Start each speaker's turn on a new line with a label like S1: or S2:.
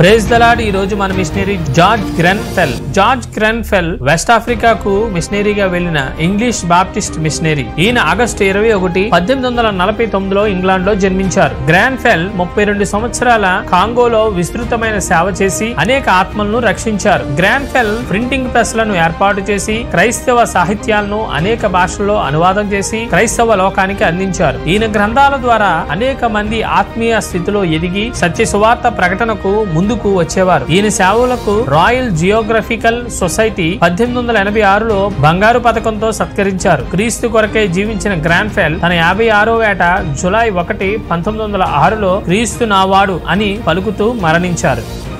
S1: praise the Lord ఈ రోజు మన missionary George Grenfell George Grenfell West ఆఫ్రికాకు మిషనరీగా వెళ్లిన ఇంగ్లీష్ బాప్టిస్ట్ మిషనరీ ఈయన ఆగస్టు ఇరవై ఒకటి పద్దెనిమిది వందల నలభై తొమ్మిదిలో ఇంగ్లాండ్ లో జన్మించారు గ్రాన్ఫెల్ ముప్పై రెండు సంవత్సరాల కాంగోలో విస్తృతమైన సేవ చేసి అనేక ఆత్మలను రక్షించారు గ్రాన్ఫెల్ ప్రింటింగ్ ప్రెస్ లను ఏర్పాటు చేసి క్రైస్తవ సాహిత్యాలను అనేక భాషల్లో అనువాదం చేసి క్రైస్తవ లోకానికి అందించారు ఈయన గ్రంథాల ద్వారా అనేక మంది ఆత్మీయ స్థితిలో ఎదిగి సత్య సువార్త ప్రకటనకు ముందుకు వచ్చేవారు ఈయన సేవలకు రాయల్ జియోగ్రఫికల్ సొసైటీ పద్దెనిమిది వందల ఎనభై ఆరులో బంగారు పథకంతో సత్కరించారు క్రీస్తు కొరకై జీవించిన గ్రాండ్ఫెల్ తన యాభై ఆరో ఏట జులై ఒకటి పంతొమ్మిది వందల ఆరులో క్రీస్తు నావాడు అని పలుకుతూ మరణించారు